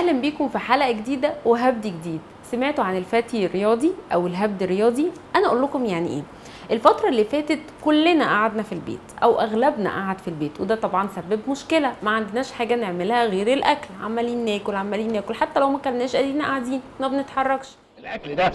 اهلا بيكم في حلقه جديده وهبد جديد سمعتوا عن الفتي الرياضي او الهبد الرياضي انا اقول لكم يعني ايه الفترة اللي فاتت كلنا قعدنا في البيت او اغلبنا قعد في البيت وده طبعا سبب مشكلة ما عندناش حاجة نعملها غير الاكل عمالين ناكل عمالين ناكل حتى لو ما كلناش قاعدين قاعدين ما بنتحركش الاكل ده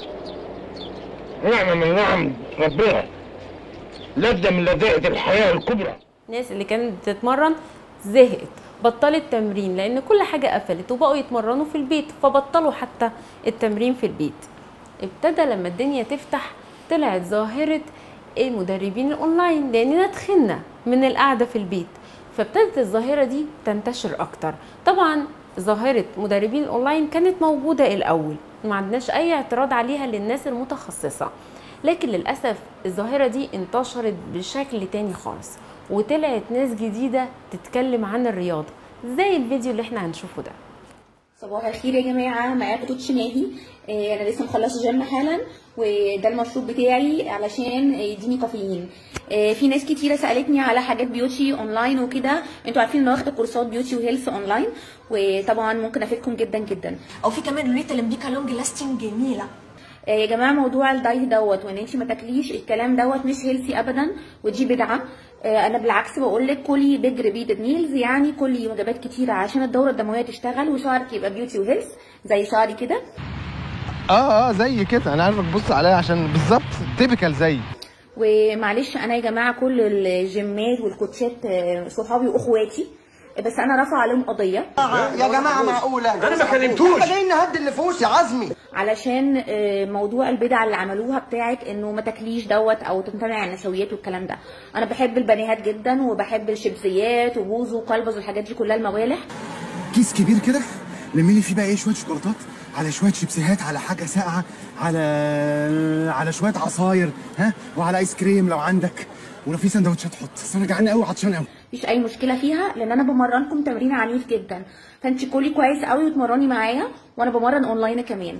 نعمه من نعم ربنا لذه من لذائذ الحياه الكبرى الناس اللي كانت بتتمرن زهقت بطلت تمرين لان كل حاجة قفلت وبقوا يتمرنوا في البيت فبطلوا حتى التمرين في البيت ابتدى لما الدنيا تفتح طلعت ظاهرة المدربين الاونلاين لاننا تخنا من القعدة في البيت فابتدت الظاهرة دي تنتشر اكتر طبعا ظاهرة مدربين الاونلاين كانت موجودة الاول ما عندناش اي اعتراض عليها للناس المتخصصة لكن للأسف الظاهرة دي انتشرت بشكل تاني خالص وطلعت ناس جديدة تتكلم عن الرياضة زي الفيديو اللي احنا هنشوفه ده صباح الخير يا جماعة معاكم توتش ماهي آه، أنا لسه مخلصة جيم حالا وده المشروب بتاعي علشان يديني كافيين آه، في ناس كتيرة سألتني على حاجات بيوتي اونلاين وكده انتوا عارفين ان انا واخدة كورسات بيوتي وهيلث اونلاين وطبعا ممكن افيدكم جدا جدا او في كمان ريتا لمبيكا لونج لاستنج جميله آه، يا جماعه موضوع الدايت دوت وان انت ما تاكليش الكلام دوت مش هيلثي ابدا ودي بدعه آه، انا بالعكس بقول لك كلي بيج ريبيتد ميلز يعني كلي وجبات كتيره عشان الدوره الدمويه تشتغل وشعرك يبقى بيوتي وهيلث زي شعري كده اه اه زي كده انا عارفك بص عليا عشان بالظبط تيبيكال زي ومعلش انا يا جماعه كل الجيمات والكوتشات آه، صحابي واخواتي بس انا رافعه عليهم قضيه يا جماعه معقوله انا ما كلمتوش احنا جايين نهد النفوس يا عزمي علشان آه، موضوع البدع اللي عملوها بتاعت انه ما تاكليش دوت او تمتنع عن النشويات والكلام ده انا بحب البنيهات جدا وبحب الشيبسيات وبوز وقلبز والحاجات دي كلها الموالح كيس كبير كده لمي لي فيه بقى ايه شويه شوكولاتات على شويه شيبسيهات على حاجه ساقعه على على شويه عصاير ها وعلى ايس كريم لو عندك ولو في سندوتشات حط بس انا جعان قوي عطشان قوي مفيش اي مشكله فيها لان انا بمرنكم تمرين عنيف جدا فانت كلي كويس قوي وتمرني معايا وانا بمرن اونلاين كمان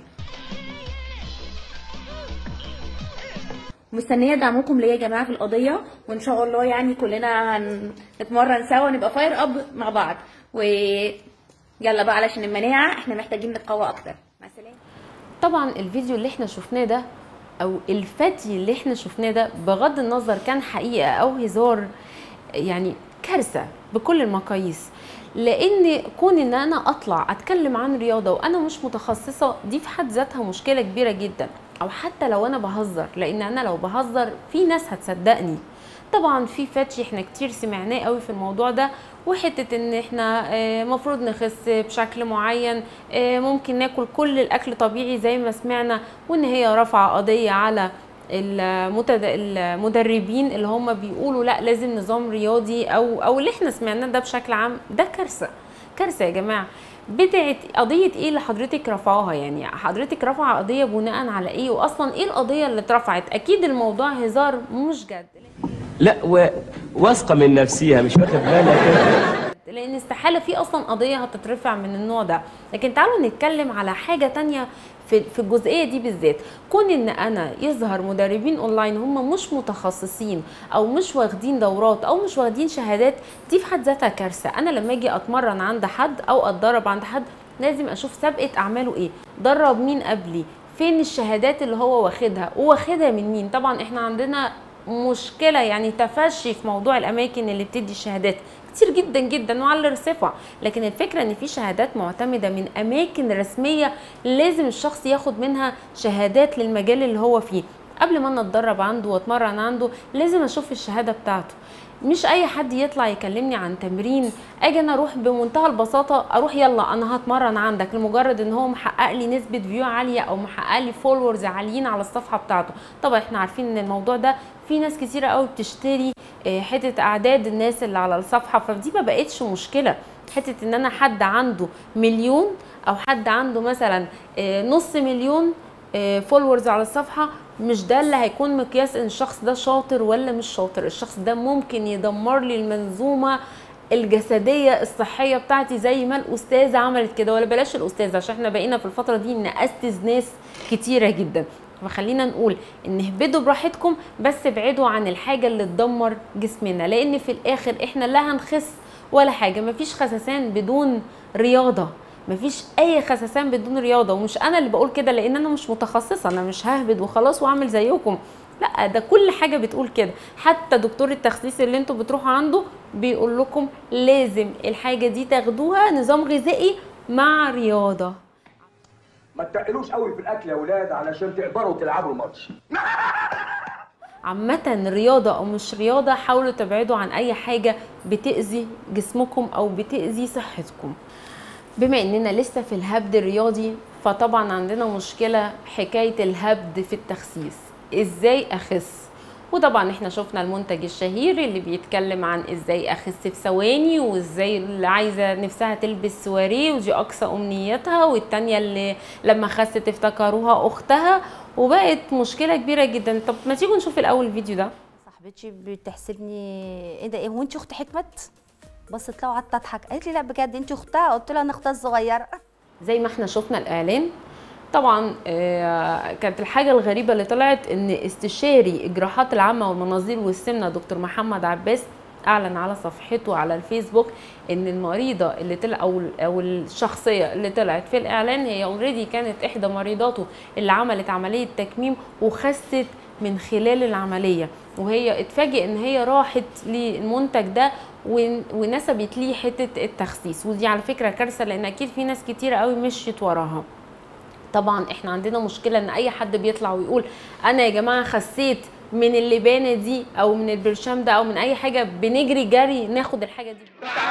مستنيه دعمكم ليا يا جماعه في القضيه وان شاء الله يعني كلنا هنتمرن سوا نبقى فاير اب مع بعض و يلا بقى علشان المناعه احنا محتاجين نتقوى اكتر مع السلامه طبعا الفيديو اللي احنا شفناه ده او الفتي اللي احنا شفناه ده بغض النظر كان حقيقه او هزار يعني كارثه بكل المقاييس لان كون ان انا اطلع اتكلم عن رياضه وانا مش متخصصه دي في حد ذاتها مشكله كبيره جدا او حتى لو انا بهزر لان انا لو بهزر في ناس هتصدقني طبعا في فتش احنا كتير سمعناه قوي في الموضوع ده وحته ان احنا مفروض نخس بشكل معين آه، ممكن ناكل كل الاكل طبيعي زي ما سمعنا وان هي رافعه قضيه على المتد... المدربين اللي هم بيقولوا لا لازم نظام رياضي او او اللي احنا سمعناه ده بشكل عام ده كارثه كارثه يا جماعه بدعه قضيه ايه اللي حضرتك رفعوها يعني حضرتك رافعه قضيه بناء على ايه واصلا ايه القضيه اللي اترفعت اكيد الموضوع هزار مش جد لا و... واثقه من نفسها مش واخد بالك لان استحاله في اصلا قضيه هتترفع من النوع ده لكن تعالوا نتكلم على حاجه تانية في في الجزئيه دي بالذات كون ان انا يظهر مدربين اونلاين هم مش متخصصين او مش واخدين دورات او مش واخدين شهادات دي في حد ذاتها كارثه انا لما اجي اتمرن عند حد او اتدرب عند حد لازم اشوف سابقه اعماله ايه درب مين قبلي فين الشهادات اللي هو واخدها وواخدها من مين طبعا احنا عندنا مشكله يعني تفشي في موضوع الاماكن اللي بتدي الشهادات كتير جدا جدا وعلى الارتفاع لكن الفكره ان في شهادات معتمده من اماكن رسميه لازم الشخص ياخد منها شهادات للمجال اللي هو فيه قبل ما انا اتدرب عنده واتمرن عنده لازم اشوف الشهاده بتاعته مش اي حد يطلع يكلمني عن تمرين اجي انا اروح بمنتهى البساطه اروح يلا انا هتمرن عندك لمجرد ان هو محقق لي نسبه فيو عاليه او محقق لي فولورز عاليين على الصفحه بتاعته طبعا احنا عارفين ان الموضوع ده في ناس كتيره قوي بتشتري آه، حته اعداد الناس اللي على الصفحه فدي ما بقتش مشكله حته ان انا حد عنده مليون او حد عنده مثلا آه، نص مليون فولورز على الصفحه مش ده اللي هيكون مقياس ان الشخص ده شاطر ولا مش شاطر الشخص ده ممكن يدمر لي المنظومه الجسديه الصحيه بتاعتي زي ما الاستاذه عملت كده ولا بلاش الاستاذه عشان احنا بقينا في الفتره دي نأستز ناس كتيره جدا فخلينا نقول ان اهبدوا براحتكم بس ابعدوا عن الحاجه اللي تدمر جسمنا لان في الاخر احنا لا هنخس ولا حاجه مفيش خسسان بدون رياضه مفيش اي خسسان بدون رياضه ومش انا اللي بقول كده لان انا مش متخصصه انا مش ههبد وخلاص واعمل زيكم لا ده كل حاجه بتقول كده حتى دكتور التخسيس اللي انتوا بتروحوا عنده بيقول لكم لازم الحاجه دي تاخدوها نظام غذائي مع رياضه ما تقلوش قوي في الاكل يا ولاد علشان تقدروا تلعبوا الماتش عامة رياضة أو مش رياضة حاولوا تبعدوا عن أي حاجة بتأذي جسمكم أو بتأذي صحتكم بما إننا لسه في الهبد الرياضي فطبعا عندنا مشكلة حكاية الهبد في التخسيس إزاي أخس وطبعا احنا شفنا المنتج الشهير اللي بيتكلم عن ازاي اخس في ثواني وازاي اللي عايزه نفسها تلبس سواريه ودي اقصى امنيتها والتانيه اللي لما خست افتكروها اختها وبقت مشكله كبيره جدا طب ما تيجوا نشوف الاول الفيديو ده صاحبتي بتحسبني ايه ده ايه هو انت اخت حكمت بصت لها وقعدت اضحك قالت لي لا بجد انت اختها قلت لها انا اختها الصغيره زي ما احنا شفنا الاعلان طبعا آه، كانت الحاجه الغريبه اللي طلعت ان استشاري الجراحات العامه والمناظير والسمنه دكتور محمد عباس اعلن على صفحته على الفيسبوك ان المريضه اللي طلع او او الشخصيه اللي طلعت في الاعلان هي اوريدي كانت احدى مريضاته اللي عملت عمليه تكميم وخست من خلال العمليه وهي اتفاجئ ان هي راحت للمنتج ده ون- ونسبت ليه حته التخسيس ودي على فكره كارثه لان اكيد في ناس كتيره قوي مشيت وراها طبعا احنا عندنا مشكله ان اي حد بيطلع ويقول انا يا جماعه خسيت من اللبانه دي او من البرشام ده او من اي حاجه بنجري جري ناخد الحاجه دي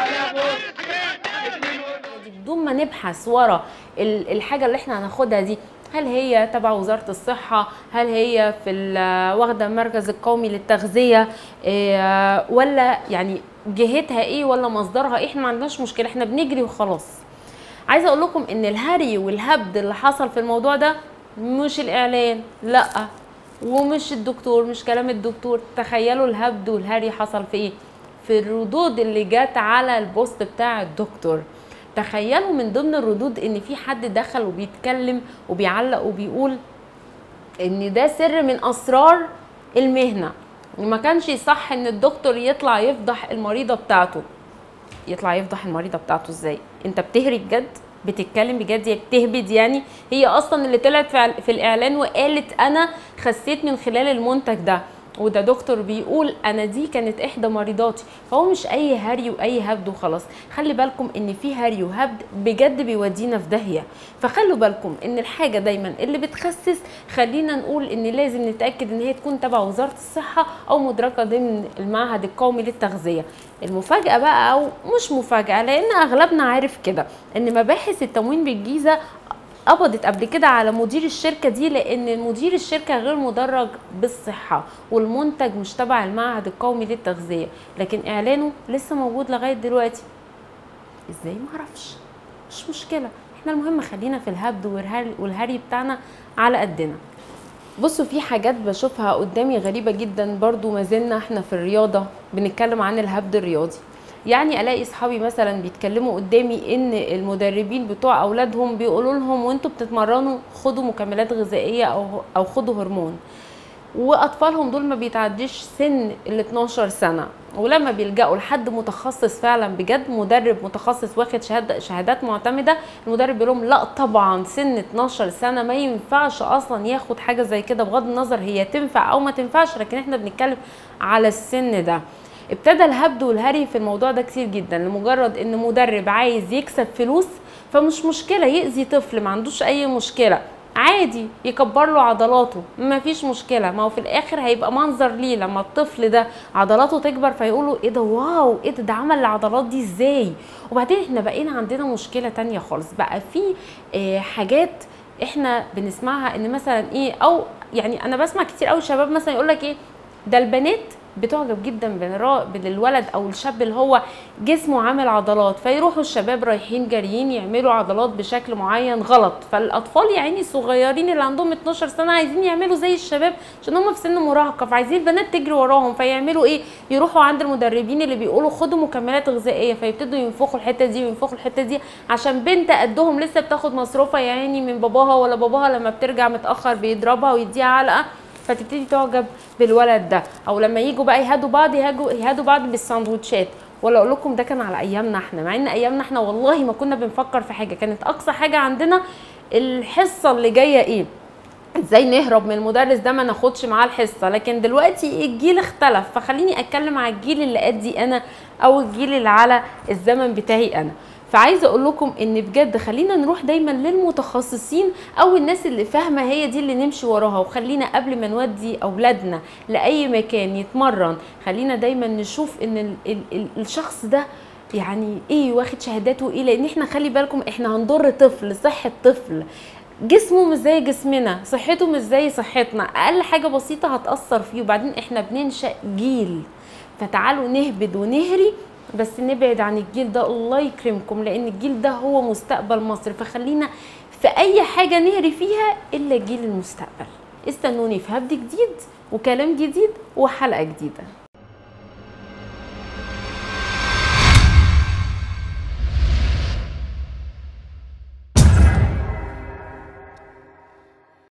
دي بدون ما نبحث ورا ال- الحاجه اللي احنا هناخدها دي هل هي تبع وزاره الصحه هل هي في ال- واخده المركز القومي للتغذيه إيه، ولا يعني جهتها ايه ولا مصدرها ايه احنا ما عندناش مشكله احنا بنجري وخلاص عايزه اقول لكم ان الهري والهبد اللي حصل في الموضوع ده مش الاعلان لا ومش الدكتور مش كلام الدكتور تخيلوا الهبد والهري حصل في ايه في الردود اللي جت على البوست بتاع الدكتور تخيلوا من ضمن الردود ان في حد دخل وبيتكلم وبيعلق وبيقول ان ده سر من اسرار المهنه وما كانش صح ان الدكتور يطلع يفضح المريضه بتاعته يطلع يفضح المريضه بتاعته ازاي انت بتهري بجد بتتكلم بجد يا بتهبد يعني هي اصلا اللي طلعت في في الاعلان وقالت انا خسيت من خلال المنتج ده وده دكتور بيقول انا دي كانت احدى مريضاتي فهو مش اي هري واي هبد وخلاص خلي بالكم ان في هري وهبد بجد بيودينا في داهيه فخلوا بالكم ان الحاجه دايما اللي بتخسس خلينا نقول ان لازم نتاكد ان هي تكون تبع وزاره الصحه او مدركه ضمن المعهد القومي للتغذيه المفاجاه بقى او مش مفاجاه لان اغلبنا عارف كده ان مباحث التموين بالجيزه قبضت قبل كده على مدير الشركه دي لان مدير الشركه غير مدرج بالصحه والمنتج مش تبع المعهد القومي للتغذيه لكن اعلانه لسه موجود لغايه دلوقتي ازاي معرفش مش مشكله احنا المهم خلينا في الهبد والهري, والهري بتاعنا على قدنا بصوا في حاجات بشوفها قدامي غريبه جدا برضو ما زلنا احنا في الرياضه بنتكلم عن الهبد الرياضي يعني الاقي اصحابي مثلا بيتكلموا قدامي ان المدربين بتوع اولادهم بيقولوا لهم وانتوا بتتمرنوا خدوا مكملات غذائيه او او خدوا هرمون واطفالهم دول ما بيتعديش سن ال 12 سنه ولما بيلجأوا لحد متخصص فعلا بجد مدرب متخصص واخد شهاده شهادات معتمده المدرب بيقول لهم لا طبعا سن 12 سنه ما ينفعش اصلا ياخد حاجه زي كده بغض النظر هي تنفع او ما تنفعش لكن احنا بنتكلم على السن ده ابتدى الهبد والهري في الموضوع ده كتير جدا لمجرد ان مدرب عايز يكسب فلوس فمش مشكله يأذي طفل ما عندوش اي مشكله عادي يكبر له عضلاته ما فيش مشكله ما هو في الاخر هيبقى منظر ليه لما الطفل ده عضلاته تكبر فيقولوا ايه ده واو ايه ده ده عمل العضلات دي ازاي وبعدين احنا بقينا عندنا مشكله تانية خالص بقى في اه حاجات احنا بنسمعها ان مثلا ايه او يعني انا بسمع كتير قوي شباب مثلا يقول لك ايه ده البنات بتعجب جدا بالرا- بالولد او الشاب اللي هو جسمه عامل عضلات فيروحوا الشباب رايحين جاريين يعملوا عضلات بشكل معين غلط فالاطفال يا عيني الصغيرين اللي عندهم 12 سنه عايزين يعملوا زي الشباب عشان هم في سن مراهقه فعايزين البنات تجري وراهم فيعملوا ايه يروحوا عند المدربين اللي بيقولوا خدوا مكملات غذائيه فيبتدوا ينفخوا الحته دي وينفخوا الحته دي عشان بنت قدهم لسه بتاخد مصروفها يا عيني من باباها ولا باباها لما بترجع متاخر بيضربها ويديها علقه فتبتدي تعجب بالولد ده او لما يجوا بقى يهادوا بعض يهاجوا يهادوا بعض بالساندوتشات ولا اقول لكم ده كان على ايامنا احنا مع ان ايامنا احنا والله ما كنا بنفكر في حاجه كانت اقصى حاجه عندنا الحصه اللي جايه ايه ازاي نهرب من المدرس ده ما ناخدش معاه الحصه لكن دلوقتي الجيل اختلف فخليني اتكلم على الجيل اللي قدي انا او الجيل اللي على الزمن بتاعي انا فعايزه اقول لكم ان بجد خلينا نروح دايما للمتخصصين او الناس اللي فاهمه هي دي اللي نمشي وراها وخلينا قبل ما نودي اولادنا لاي مكان يتمرن خلينا دايما نشوف ان ال ال ال الشخص ده يعني ايه واخد شهاداته ايه لان احنا خلي بالكم احنا هنضر طفل صحه طفل جسمه مش زي جسمنا صحته مش زي صحتنا اقل حاجه بسيطه هتاثر فيه وبعدين احنا بننشا جيل فتعالوا نهبد ونهري بس نبعد عن الجيل ده الله يكرمكم لان الجيل ده هو مستقبل مصر فخلينا في اي حاجه نهري فيها الا جيل المستقبل استنوني في هبد جديد وكلام جديد وحلقه جديده